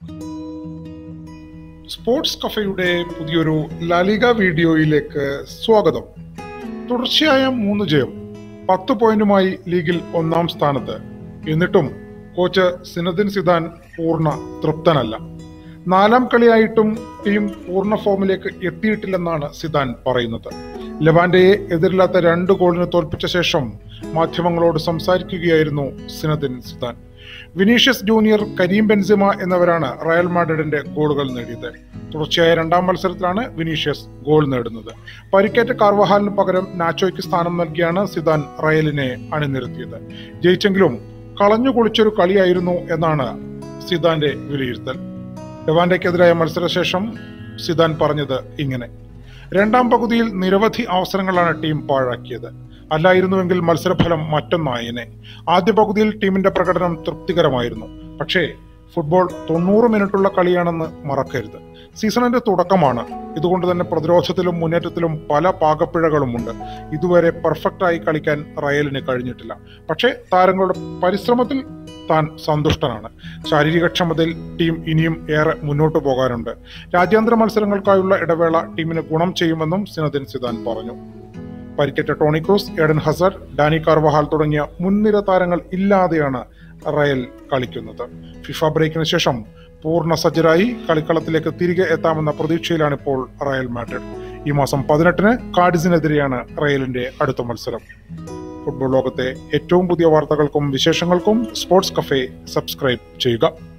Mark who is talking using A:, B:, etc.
A: sports കഫയുടെ പുതിയൊരു La Liga വീഡിയോയിലേക്ക് സ്വാഗതം തുടർച്ചയായ മൂന്ന് ജയം പത്ത് പോയിന്റുമായി ലീഗിൽ ഒന്നാം സ്ഥാനത്ത് എന്നിട്ടും കോച്ച് സിനദിൻ സിദാൻ പൂർണ്ണ തൃപ്തനല്ല നാലാം കളിയായിട്ടും ടീം പൂർണ്ണ ഫോമിലേക്ക് എത്തിയിട്ടില്ലെന്നാണ് സിദാൻ പറയുന്നത് ലെവാന്റയെ എതിരില്ലാത്ത രണ്ട് ഗോളിന് തോൽപ്പിച്ച ശേഷം മാധ്യമങ്ങളോട് സംസാരിക്കുകയായിരുന്നു Zinedine Zidane Vinicius Junior Karim Benzema എന്നിവരാണ് റയൽ മാഡ്രിഡിന്റെ ഗോളുകൾ നേടിയത് തുടർച്ചയായ രണ്ടാം മത്സരത്തിലാണ് വിനീഷ്യസ് ഗോൾ നേടുന്നത് പരിക്കേറ്റ കാർവഹാലിന് പകരം നാച്ചോയ്ക്ക് സ്ഥാനം നൽകിയാണ് സിദാൻ റയലിനെ അണിനിരത്തിയത് ജയിച്ചെങ്കിലും കളഞ്ഞു കുളിച്ചൊരു കളിയായിരുന്നു എന്നാണ് സിദാന്റെ വിലയിരുത്തൽ ഡെവാൻഡയ്ക്കെതിരായ മത്സരശേഷം സിദാൻ പറഞ്ഞത് ഇങ്ങനെ രണ്ടാം പകുതിയിൽ നിരവധി അവസരങ്ങളാണ് ടീം പാഴാക്കിയത് അല്ലായിരുന്നുവെങ്കിൽ മത്സരഫലം മറ്റൊന്നായേനെ ആദ്യ പകുതിയിൽ ടീമിന്റെ പ്രകടനം തൃപ്തികരമായിരുന്നു പക്ഷേ ഫുട്ബോൾ തൊണ്ണൂറ് മിനിറ്റുള്ള കളിയാണെന്ന് മറക്കരുത് സീസണിന്റെ തുടക്കമാണ് ഇതുകൊണ്ട് തന്നെ പ്രതിരോധത്തിലും മുന്നേറ്റത്തിലും പല പാകപ്പിഴകളുമുണ്ട് ഇതുവരെ പെർഫെക്റ്റായി കളിക്കാൻ റയലിന് കഴിഞ്ഞിട്ടില്ല പക്ഷേ താരങ്ങളുടെ പരിശ്രമത്തിൽ താൻ സന്തുഷ്ടനാണ് ശാരീരികക്ഷമതയിൽ ടീം ഇനിയും ഏറെ മുന്നോട്ട് പോകാനുണ്ട് രാജ്യാന്തര മത്സരങ്ങൾക്കായുള്ള ഇടവേള ടീമിന് ഗുണം ചെയ്യുമെന്നും സിനദിൻ സിദാൻ പറഞ്ഞു പരിക്കേറ്റ Toni Kroos Eden Hazard Dani Carvajal തുടങ്ങിയ മുൻനിര താരങ്ങൾ ഇല്ലാതെയാണ് റയൽ കളിക്കുന്നത് ഫിഫ ബ്രേക്കിന് ശേഷം പൂർണ്ണ സജ്ജരായി കളിക്കളത്തിലേക്ക് തിരികെ എത്താമെന്ന പ്രതീക്ഷയിലാണ് ഇപ്പോൾ റയൽ മാഡ്രിഡ് ഈ മാസം പതിനെട്ടിന് കാഡിസിനെതിരെയാണ് റയലിന്റെ അടുത്ത മത്സരം ഫുട്ബോൾ ലോകത്തെ ഏറ്റവും പുതിയ വാർത്തകൾക്കും വിശേഷങ്ങൾക്കും സ്പോർട്സ് കഫേ സബ്സ്ക്രൈബ് ചെയ്യുക